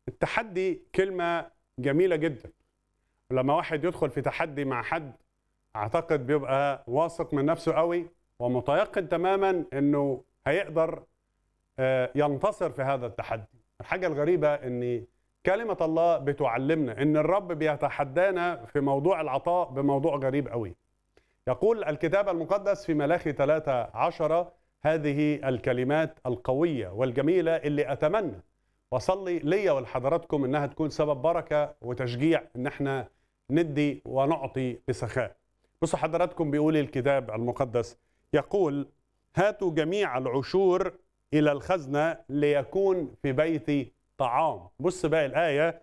التحدي كلمة جميلة جدا لما واحد يدخل في تحدي مع حد اعتقد بيبقى واثق من نفسه قوي ومتيقن تماما انه هيقدر آه، ينتصر في هذا التحدي الحاجة الغريبة ان كلمة الله بتعلمنا ان الرب بيتحدانا في موضوع العطاء بموضوع غريب قوي يقول الكتاب المقدس في ملاخي 13 هذه الكلمات القوية والجميلة اللي أتمنى وصلي ليا ولحضراتكم انها تكون سبب بركه وتشجيع ان احنا ندي ونعطي بسخاء. بصوا حضراتكم بيقول الكتاب المقدس يقول هاتوا جميع العشور الى الخزنه ليكون في بيتي طعام. بص بقى الايه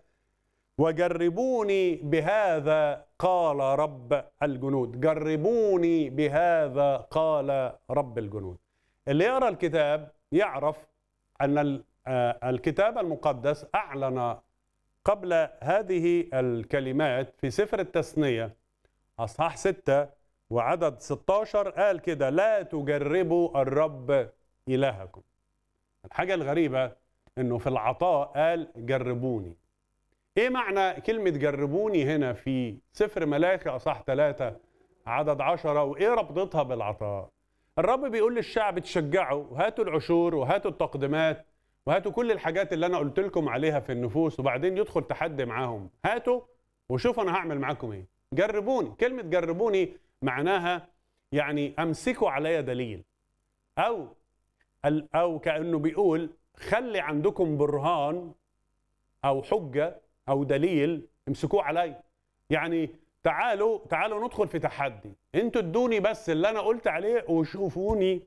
وجربوني بهذا قال رب الجنود، جربوني بهذا قال رب الجنود. اللي يقرا الكتاب يعرف ان آه، الكتاب المقدس أعلن قبل هذه الكلمات في سفر التثنية أصحاح 6 وعدد 16 قال كده لا تجربوا الرب إلهكم الحاجة الغريبة أنه في العطاء قال جربوني إيه معنى كلمة جربوني هنا في سفر ملاخي أصحاح 3 عدد 10 وإيه ربطتها بالعطاء الرب بيقول للشعب تشجعوا هاتوا العشور وهاتوا التقدمات وهاتوا كل الحاجات اللي انا قلت لكم عليها في النفوس وبعدين يدخل تحدي معاهم هاتوا وشوفوا انا هعمل معاكم ايه جربوني كلمه جربوني معناها يعني امسكوا عليا دليل او او كانه بيقول خلي عندكم برهان او حجه او دليل امسكوه عليا يعني تعالوا تعالوا ندخل في تحدي انتوا ادوني بس اللي انا قلت عليه وشوفوني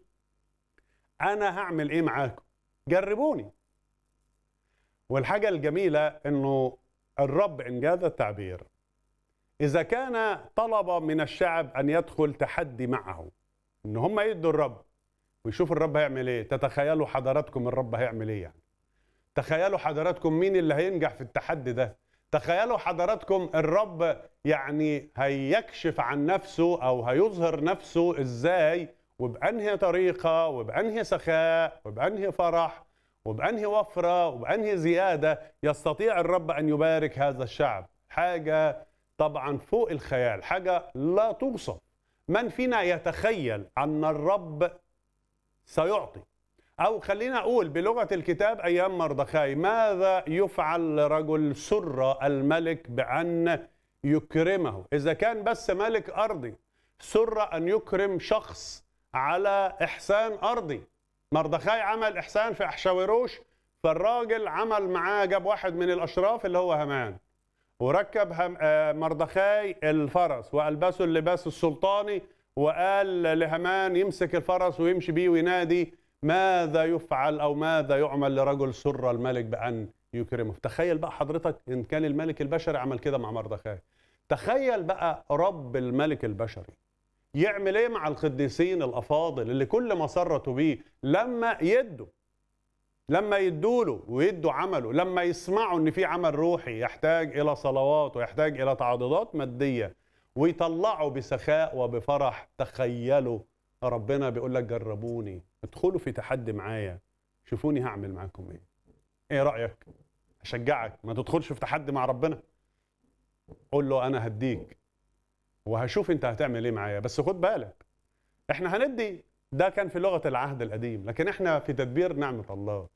انا هعمل ايه معاكم جربوني والحاجة الجميلة أنه الرب إن جاز التعبير إذا كان طلب من الشعب أن يدخل تحدي معه إن هم يدوا الرب ويشوف الرب هيعمل إيه تتخيلوا حضراتكم الرب هيعمل إيه يعني تخيلوا حضراتكم مين اللي هينجح في التحدي ده تخيلوا حضراتكم الرب يعني هيكشف عن نفسه أو هيظهر نفسه إزاي وبأنهي طريقة وبأنهي سخاء وبأنهي فرح وبأنهي وفرة وبأنهي زيادة يستطيع الرب أن يبارك هذا الشعب حاجة طبعا فوق الخيال حاجة لا توصف من فينا يتخيل أن الرب سيعطي أو خلينا أقول بلغة الكتاب أيام مردخاي ماذا يفعل لرجل سر الملك بأن يكرمه إذا كان بس ملك أرضي سر أن يكرم شخص على إحسان أرضي مردخاي عمل إحسان في أحشاوروش فالراجل عمل معاه جاب واحد من الأشراف اللي هو همان وركب هم آه، مردخاي الفرس وألبسه اللباس السلطاني وقال لهمان يمسك الفرس ويمشي بيه وينادي ماذا يفعل أو ماذا يعمل لرجل سر الملك بأن يكرمه تخيل بقى حضرتك إن كان الملك البشري عمل كده مع مردخاي تخيل بقى رب الملك البشري يعمل ايه مع القديسين الافاضل اللي كل مسرته بيه لما يدوا لما يدوا له ويدوا عمله لما يسمعوا ان في عمل روحي يحتاج الى صلوات ويحتاج الى تعضيدات ماديه ويطلعوا بسخاء وبفرح تخيلوا ربنا بيقول لك جربوني ادخلوا في تحدي معايا شوفوني هعمل معاكم ايه ايه رايك اشجعك ما تدخلش في تحدي مع ربنا قول له انا هديك وهشوف انت هتعمل ايه معايا بس خد بالك احنا هندي ده كان في لغه العهد القديم لكن احنا في تدبير نعمه الله